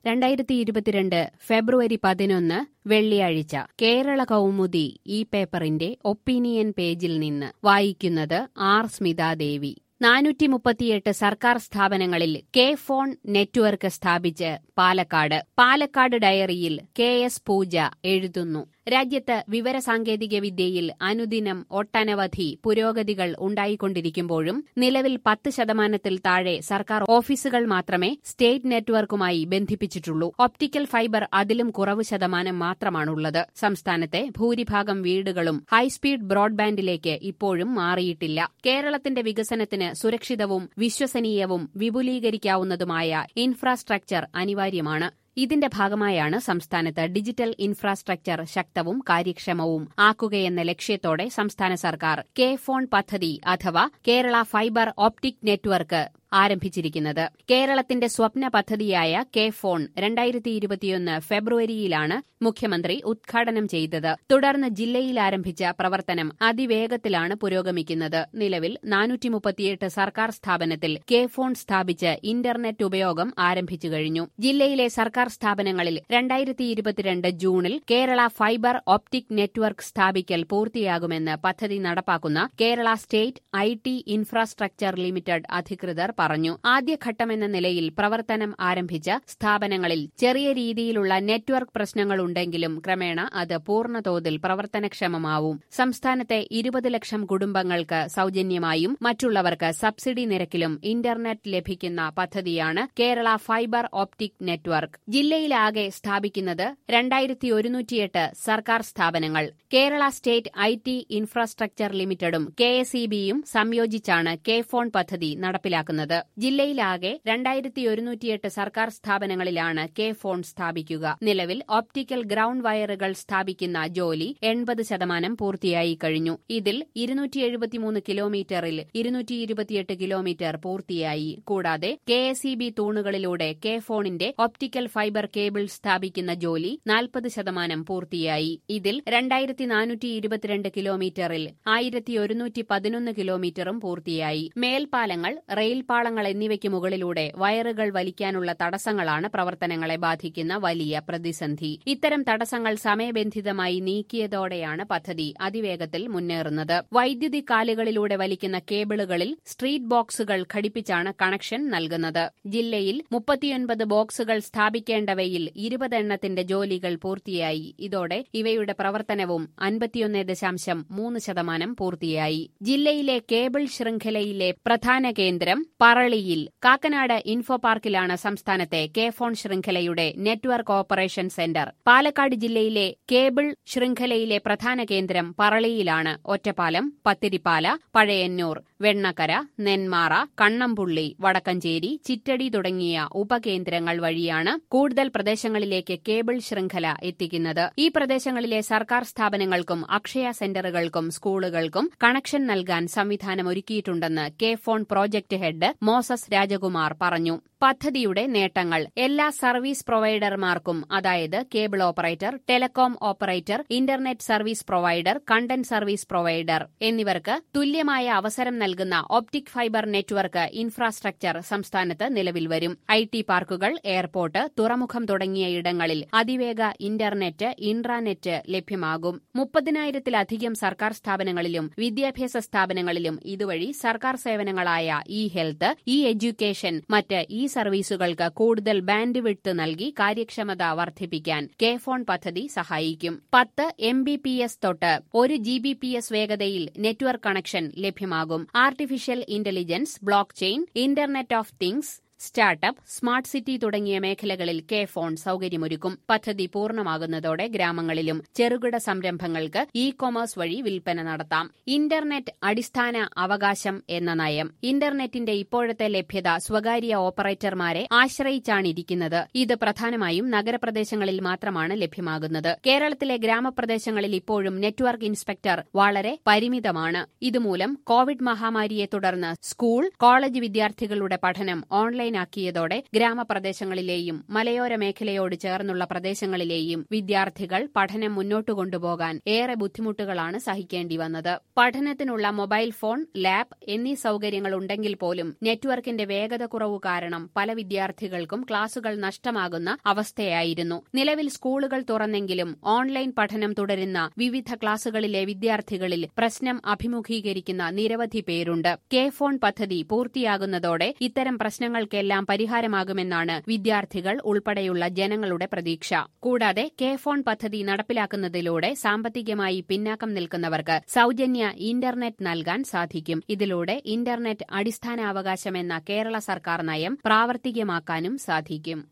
രണ്ടായിരത്തി ഇരുപത്തിരണ്ട് ഫെബ്രുവരി പതിനൊന്ന് വെള്ളിയാഴ്ച കേരള കൗമുദി ഈ പേപ്പറിന്റെ ഒപ്പീനിയൻ പേജിൽ നിന്ന് വായിക്കുന്നത് ആർ സ്മിതാദേവി നാനൂറ്റി മുപ്പത്തിയെട്ട് സർക്കാർ സ്ഥാപനങ്ങളിൽ കെ ഫോൺ നെറ്റ്വർക്ക് സ്ഥാപിച്ച് പാലക്കാട് പാലക്കാട് ഡയറിയിൽ കെ എസ് പൂജ എഴുതുന്നു രാജ്യത്ത് വിവരസാങ്കേതിക വിദ്യയിൽ അനുദിനം ഒട്ടനവധി പുരോഗതികൾ ഉണ്ടായിക്കൊണ്ടിരിക്കുമ്പോഴും നിലവിൽ പത്ത് ശതമാനത്തിൽ താഴെ സർക്കാർ ഓഫീസുകൾ മാത്രമേ സ്റ്റേറ്റ് നെറ്റ്വർക്കുമായി ബന്ധിപ്പിച്ചിട്ടുള്ളൂ ഒപ്റ്റിക്കൽ ഫൈബർ അതിലും കുറവ് ശതമാനം മാത്രമാണുള്ളത് സംസ്ഥാനത്തെ ഭൂരിഭാഗം വീടുകളും ഹൈസ്പീഡ് ബ്രോഡ്ബാൻഡിലേക്ക് ഇപ്പോഴും മാറിയിട്ടില്ല കേരളത്തിന്റെ വികസനത്തിന് സുരക്ഷിതവും വിശ്വസനീയവും വിപുലീകരിക്കാവുന്നതുമായ ഇൻഫ്രാസ്ട്രക്ചർ അനിവാര്യമാണ് ഇതിന്റെ ഭാഗമായാണ് സംസ്ഥാനത്ത് ഡിജിറ്റൽ ഇൻഫ്രാസ്ട്രക്ചർ ശക്തവും കാര്യക്ഷമവും ആക്കുകയെന്ന ലക്ഷ്യത്തോടെ സംസ്ഥാന സർക്കാർ കെ ഫോൺ പദ്ധതി അഥവാ കേരള ഫൈബർ ഓപ്റ്റിക് നെറ്റ്വർക്ക് ആരംഭിച്ചിരിക്കുന്നത് കേരളത്തിന്റെ സ്വപ്ന പദ്ധതിയായ കെ ഫോൺ രണ്ടായിരത്തി ഇരുപത്തിയൊന്ന് ഫെബ്രുവരിയിലാണ് മുഖ്യമന്ത്രി ഉദ്ഘാടനം ചെയ്തത് തുടർന്ന് ജില്ലയിൽ ആരംഭിച്ച പ്രവർത്തനം അതിവേഗത്തിലാണ് പുരോഗമിക്കുന്നത് നിലവിൽ നാനൂറ്റി മുപ്പത്തിയെട്ട് സർക്കാർ സ്ഥാപനത്തിൽ കെ ഫോൺ സ്ഥാപിച്ച് ഇന്റർനെറ്റ് ഉപയോഗം ആരംഭിച്ചു കഴിഞ്ഞു ജില്ലയിലെ സർക്കാർ സ്ഥാപനങ്ങളിൽ രണ്ടായിരത്തി ഇരുപത്തിരണ്ട് ജൂണിൽ കേരള ഫൈബർ ഓപ്റ്റിക് നെറ്റ്വർക്ക് സ്ഥാപിക്കൽ പൂർത്തിയാകുമെന്ന് പദ്ധതി നടപ്പാക്കുന്ന Kerala state I T infrastructure limited അധികൃതർ പറഞ്ഞു ആദ്യഘട്ടമെന്ന നിലയിൽ പ്രവർത്തനം ആരംഭിച്ച സ്ഥാപനങ്ങളിൽ ചെറിയ രീതിയിലുള്ള നെറ്റ്വർക്ക് പ്രശ്നങ്ങളുണ്ടെങ്കിലും ക്രമേണ അത് പൂർണ്ണതോതിൽ പ്രവർത്തനക്ഷമമാവും സംസ്ഥാനത്തെ ഇരുപത് ലക്ഷം കുടുംബങ്ങൾക്ക് സൌജന്യമായും മറ്റുള്ളവർക്ക് സബ്സിഡി നിരക്കിലും ഇന്റർനെറ്റ് ലഭിക്കുന്ന പദ്ധതിയാണ് കേരള ഫൈബർ ഓപ്റ്റിക് നെറ്റ്വർക്ക് ജില്ലയിലാകെ സ്ഥാപിക്കുന്നത് രണ്ടായിരത്തി ഒരുന്നൂറ്റിയെട്ട് സർക്കാർ സ്ഥാപനങ്ങൾ Kerala state I T infrastructure ലിമിറ്റഡും കെ എസ് ഇ ബിയും സംയോജിച്ചാണ് കെ ഫോൺ പദ്ധതി നടപ്പിലാക്കുന്നത് ജില്ലയിലാകെ രണ്ടായിരത്തി ഒരുന്നൂറ്റിയെട്ട് സർക്കാർ സ്ഥാപനങ്ങളിലാണ് കെ ഫോൺ സ്ഥാപിക്കുക നിലവിൽ ഓപ്റ്റിക്കൽ ഗ്രൌണ്ട് വയറുകൾ സ്ഥാപിക്കുന്ന ജോലി എൺപത് ശതമാനം പൂർത്തിയായി കഴിഞ്ഞു ഇതിൽ ഇരുന്നൂറ്റി എഴുപത്തിമൂന്ന് കിലോമീറ്ററിൽ ഇരുന്നൂറ്റി ഇരുപത്തിയെട്ട് കിലോമീറ്റർ പൂർത്തിയായി കൂടാതെ കെ എസ് ഇ ബി തൂണുകളിലൂടെ കെ ഫോണിന്റെ ഓപ്റ്റിക്കൽ ഫൈബർ കേബിൾ സ്ഥാപിക്കുന്ന ജോലി നാൽപ്പത് ശതമാനം പൂർത്തിയായി ഇതിൽ രണ്ടായിരത്തി നാനൂറ്റി ഇരുപത്തിരണ്ട് കിലോമീറ്ററിൽ ആയിരത്തി ഒരുന്നൂറ്റി പതിനൊന്ന് കിലോമീറ്ററും പൂർത്തിയായി മേൽപ്പാലങ്ങൾ റെയിൽപാളങ്ങൾ എന്നിവയ്ക്ക് മുകളിലൂടെ വയറുകൾ വലിക്കാനുള്ള തടസ്സങ്ങളാണ് പ്രവർത്തനങ്ങളെ ബാധിക്കുന്ന വലിയ പ്രതിസന്ധി ഇത്തരം തടസ്സങ്ങൾ സമയബന്ധിതമായി നീക്കിയതോടെയാണ് പദ്ധതി അതിവേഗത്തിൽ മുന്നേറുന്നത് വൈദ്യുതി കാലുകളിലൂടെ വലിക്കുന്ന കേബിളുകളിൽ സ്ട്രീറ്റ് ബോക്സുകൾ ഘടിപ്പിച്ചാണ് കണക്ഷൻ നൽകുന്നത് ജില്ലയിൽ മുപ്പത്തിയൊൻപത് ബോക്സുകൾ സ്ഥാപിക്കേണ്ടവയിൽ ഇരുപത് എണ്ണത്തിന്റെ ജോലികൾ പൂർത്തിയായി ഇതോടെ ഇവയുടെ പ്രവർത്തനവും അൻപത്തിയൊന്ന് ദശാംശം മൂന്ന് ശതമാനം പൂർത്തിയായി ജില്ലയിലെ കേബിൾ ശൃംഖലയിലെ പ്രധാന കേന്ദ്രം പറളിയിൽ കാക്കനാട് ഇൻഫോ പാർക്കിലാണ് സംസ്ഥാനത്തെ കെ ഫോൺ ശൃംഖലയുടെ നെറ്റ്വർക്ക് ഓപ്പറേഷൻ സെന്റർ പാലക്കാട് ജില്ലയിലെ കേബിൾ ശൃംഖലയിലെ പ്രധാന കേന്ദ്രം പറളിയിലാണ് ഒറ്റപ്പാലം പത്തിരിപ്പാല പഴയന്നൂർ വെണ്ണക്കര നെന്മാറ കണ്ണമ്പുള്ളി വടക്കഞ്ചേരി ചിറ്റടി തുടങ്ങിയ ഉപകേന്ദ്രങ്ങൾ വഴിയാണ് കൂടുതൽ പ്രദേശങ്ങളിലേക്ക് കേബിൾ ശൃംഖല എത്തിക്കുന്നത് ഈ പ്രദേശങ്ങളിലെ സർക്കാർ സ്ഥാപനങ്ങൾക്കും അക്ഷയ സെന്ററുകൾക്കും സ്കൂളുകൾക്കും കണക്ഷൻ നൽകാൻ സംവിധാനമൊരുക്കിയിട്ടുണ്ടെന്ന് K phone project head Moses Rajakumar പറഞ്ഞു പദ്ധതിയുടെ നേട്ടങ്ങൾ എല്ലാ സർവീസ് പ്രൊവൈഡർമാർക്കും അതായത് cable operator telecom operator internet service provider content service provider എന്നിവർക്ക് തുല്യമായ അവസരം നൽകുന്ന ഒപ്റ്റിക് ഫൈബർ നെറ്റ്വർക്ക് ഇൻഫ്രാസ്ട്രക്ചർ സംസ്ഥാനത്ത് നിലവിൽ വരും ഐ ടി പാർക്കുകൾ എയർപോർട്ട് തുറമുഖം തുടങ്ങിയ ഇടങ്ങളിൽ അതിവേഗ ഇന്റർനെറ്റ് ഇൻട്രാനെറ്റ് ലഭ്യമാകും മുപ്പതിനായിരത്തിലധികം സർക്കാർ സ്ഥാപനങ്ങളിലും വിദ്യാഭ്യാസ സ്ഥാപനങ്ങളിലും ഇതുവഴി സർക്കാർ സേവനങ്ങളായ ഇ ഹെൽത്ത് ഇ എഡ്യൂക്കേഷൻ മറ്റ് ഇ സർവീസുകൾക്ക് കൂടുതൽ ബാൻഡ് വിഡ്ത്ത് നൽകി കാര്യക്ഷമത വർദ്ധിപ്പിക്കാൻ കെ ഫോൺ പദ്ധതി സഹായിക്കും പത്ത് എം ബി പി എസ് തൊട്ട് ഒരു ജി ബി പി എസ് വേഗതയിൽ നെറ്റ്വർക്ക് കണക്ഷൻ ലഭ്യമാകും artificial intelligence blockchain internet of things startup smart city തുടങ്ങിയ മേഖലകളിൽ കെ ഫോൺ സൌകര്യമൊരുക്കും പദ്ധതി പൂർണ്ണമാകുന്നതോടെ ഗ്രാമങ്ങളിലും ചെറുകിട സംരംഭങ്ങൾക്ക് ഇ കൊമേഴ്സ് വഴി വിൽപ്പന നടത്താം ഇന്റർനെറ്റ് അടിസ്ഥാന അവകാശം എന്ന നയം ഇന്റർനെറ്റിന്റെ ഇപ്പോഴത്തെ ലഭ്യത സ്വകാര്യ ഓപ്പറേറ്റർമാരെ ആശ്രയിച്ചാണിരിക്കുന്നത് ഇത് പ്രധാനമായും നഗരപ്രദേശങ്ങളിൽ മാത്രമാണ് ലഭ്യമാകുന്നത് കേരളത്തിലെ ഗ്രാമപ്രദേശങ്ങളിൽ ഇപ്പോഴും നെറ്റ്വർക്ക് ഇൻസ്പെക്ടർ വളരെ പരിമിതമാണ് ഇതുമൂലം കോവിഡ് മഹാമാരിയെ തുടർന്ന് സ്കൂൾ കോളേജ് വിദ്യാർത്ഥികളുടെ പഠനം ഓൺലൈൻ ഓൺലൈനാക്കിയതോടെ ഗ്രാമപ്രദേശങ്ങളിലെയും മലയോര മേഖലയോട് ചേർന്നുള്ള പ്രദേശങ്ങളിലെയും വിദ്യാർത്ഥികൾ പഠനം മുന്നോട്ടു കൊണ്ടുപോകാൻ ഏറെ ബുദ്ധിമുട്ടുകളാണ് സഹിക്കേണ്ടി വന്നത് പഠനത്തിനുള്ള മൊബൈൽ ഫോൺ ലാബ് എന്നീ സൌകര്യങ്ങൾ ഉണ്ടെങ്കിൽ പോലും നെറ്റ്വർക്കിന്റെ വേഗത കുറവ് കാരണം പല വിദ്യാർത്ഥികൾക്കും ക്ലാസുകൾ നഷ്ടമാകുന്ന അവസ്ഥയായിരുന്നു നിലവിൽ സ്കൂളുകൾ തുറന്നെങ്കിലും ഓൺലൈൻ പഠനം തുടരുന്ന വിവിധ ക്ലാസുകളിലെ വിദ്യാർത്ഥികളിൽ പ്രശ്നം അഭിമുഖീകരിക്കുന്ന നിരവധി പേരുണ്ട് കെ ഫോൺ പദ്ധതി പൂർത്തിയാകുന്നതോടെ ഇത്തരം പ്രശ്നങ്ങൾക്കെല്ലാം പരിഹാരമാകുമെന്നാണ് വിദ്യാർത്ഥികൾ ഉൾപ്പെടെയുള്ള ജനങ്ങളുടെ പ്രതീക്ഷ കൂടാതെ കെ ഫോൺ പദ്ധതി നടപ്പിലാക്കുന്നതിലൂടെ സാമ്പത്തികമായി പിന്നാക്കം നിൽക്കുന്നവർക്ക് സൌജന്യ ഇന്റർനെറ്റ് നൽകാൻ സാധിക്കും ഇതിലൂടെ ഇന്റർനെറ്റ് അടിസ്ഥാനാവകാശമെന്ന കേരള സർക്കാർ നയം പ്രാവർത്തികമാക്കാനും സാധിക്കും